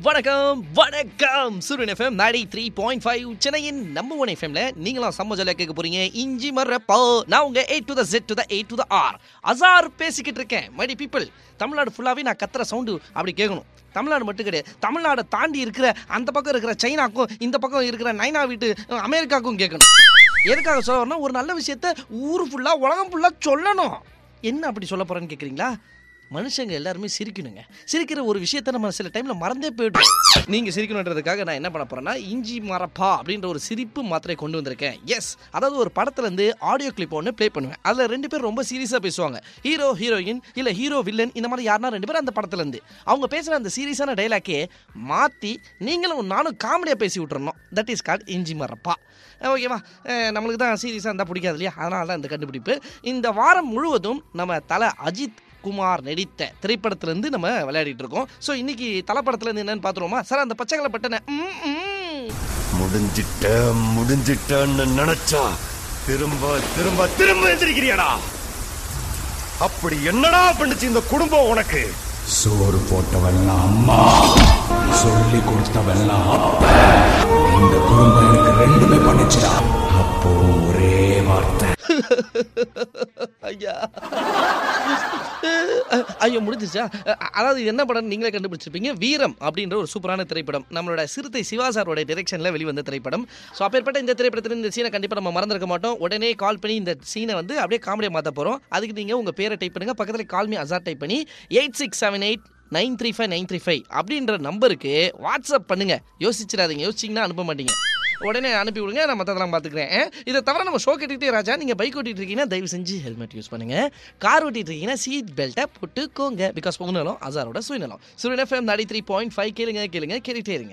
வணக்கம் வணக்கம் சூரியன் எஃப்எம் நாடி த்ரீ பாயிண்ட் ஃபைவ் சென்னையின் நம்பர் ஒன் எஃப்எம்ல நீங்களும் செம்ம ஜாலியாக கேட்க போறீங்க இஞ்சி மரப்போ நான் உங்க A to the Z to the A to the R Azhar பேசிக்கிட்டு இருக்கேன் மைடி பீப்பிள் தமிழ்நாடு ஃபுல்லாவே நான் கத்துற சவுண்டு அப்படி கேட்கணும் தமிழ்நாடு மட்டும் கிடையாது தமிழ்நாடை தாண்டி இருக்கிற அந்த பக்கம் இருக்கிற சைனாக்கும் இந்த பக்கம் இருக்கிற நைனா வீட்டு அஹ், அமெரிக்காவுக்கும் கேட்கணும் எதுக்காக சொல்ல வரேன்னா ஒரு நல்ல விஷயத்த ஊர் ஃபுல்லா உலகம் ஃபுல்லா சொல்லணும் என்ன அப்படி சொல்ல போறேன்னு கேக்குறீங்களா மனுஷங்க எல்லாருமே சிரிக்கணுங்க சிரிக்கிற ஒரு விஷயத்த நம்ம சில டைம்ல மறந்தே போயிடும் நீங்க சிரிக்கணுன்றதுக்காக நான் என்ன பண்ண போறேன்னா இஞ்சி மரப்பா அப்படின்ற ஒரு சிரிப்பு மாத்திரை கொண்டு வந்திருக்கேன் எஸ் அதாவது ஒரு படத்துல இருந்து ஆடியோ கிளிப் ஒன்று ப்ளே பண்ணுவேன் அதுல ரெண்டு பேர் ரொம்ப சீரியஸா பேசுவாங்க ஹீரோ ஹீரோயின் இல்ல ஹீரோ வில்லன் இந்த மாதிரி யாருன்னா ரெண்டு பேர் அந்த படத்துல இருந்து அவங்க பேசுற அந்த சீரியஸான டைலாக்கே மாத்தி நீங்களும் நானும் காமெடியா பேசி விட்டுறணும் தட் இஸ் கால்ட் இஞ்சி மரப்பா ஓகேவா அஹ் நம்மளுக்கு தான் சீரியஸாக இருந்தால் பிடிக்காது இல்லையா அதனால தான் இந்த கண்டுபிடிப்பு இந்த வாரம் முழுவதும் நம்ம தலை அஜித் குமார் நடித்த திரைப்படத்திலேருந்து நம்ம விளையாடிட்டு இருக்கோம் ஸோ இன்னைக்கு தலைப்படத்துலேருந்து என்னன்னு பார்த்துருவோமா சார் அந்த பச்சைக்கலை பட்டனை ம், ம். முடிஞ்சிட்ட முடிஞ்சிட்டன்னு நினைச்சா திரும்ப திரும்ப திரும்ப எந்திரிக்கிறியாடா அப்படி என்னடா பண்ணுச்சு இந்த குடும்பம் உனக்கு சோறு போட்டவெல்லாம் அம்மா சொல்லி கொடுத்தவெல்லாம் அப்ப இந்த குடும்பம் எனக்கு ரெண்டுமே பண்ணுச்சுடா அப்போ ஒரே வார்த்தை ஐயா ஐயோ முடிஞ்சிச்சா அ- அதாவது இது என்ன படம் நீங்களே கண்டுபிடிச்சிருப்பீங்க வீரம் அப்படின்ற ஒரு சூப்பரான திரைப்படம் நம்மளோட சிறுத்தை சிவா சாரோட டிரெக்ஷனில் வெளிவந்த திரைப்படம் ஸோ அப்பேற்பட்ட இந்த திரைப்படத்தில் இந்த சீனை கண்டிப்பாக நம்ம மறந்துருக்க மாட்டோம் உடனே கால் பண்ணி இந்த சீனை வந்து அப்படியே காமெடியாக மாற்ற போகிறோம் அதுக்கு நீங்கள் உங்கள் பேரை டைப் பண்ணுங்கள் பக்கத்தில் கால்மி அசார் டைப் பண்ணி eight six seven eight nine three five nine three five அப்படின்ற நம்பருக்கு வாட்ஸ்அப் பண்ணுங்க யோசிச்சிடாதீங்க யோசிச்சிங்கன்னா அனுப்ப மாட்டீங்க உடனே அனுப்பி விடுங்க நான் மற்றதெல்லாம் பார்த்துக்கிறேன் அஹ், இதை தவிர நம்ம ஷோ கேட்டுக்கிட்டே ராஜா நீங்கள் பைக் ஓட்டிட்டு இருக்கீங்கன்னா தயவு செஞ்சு ஹெல்மெட் யூஸ் பண்ணுங்க கார் ஓட்டிட்டு இருக்கீங்கன்னா சீட் பெல்ட்டை போட்டுக்கோங்க பிகாஸ் பொங்கலும் அசாரோட சுயநலம் சூரியன் எஃப்எம் நாடி த்ரீ பாயிண்ட் ஃபைவ் கேளுங்க கேளுங்க கேட்டுட்டே இருங்க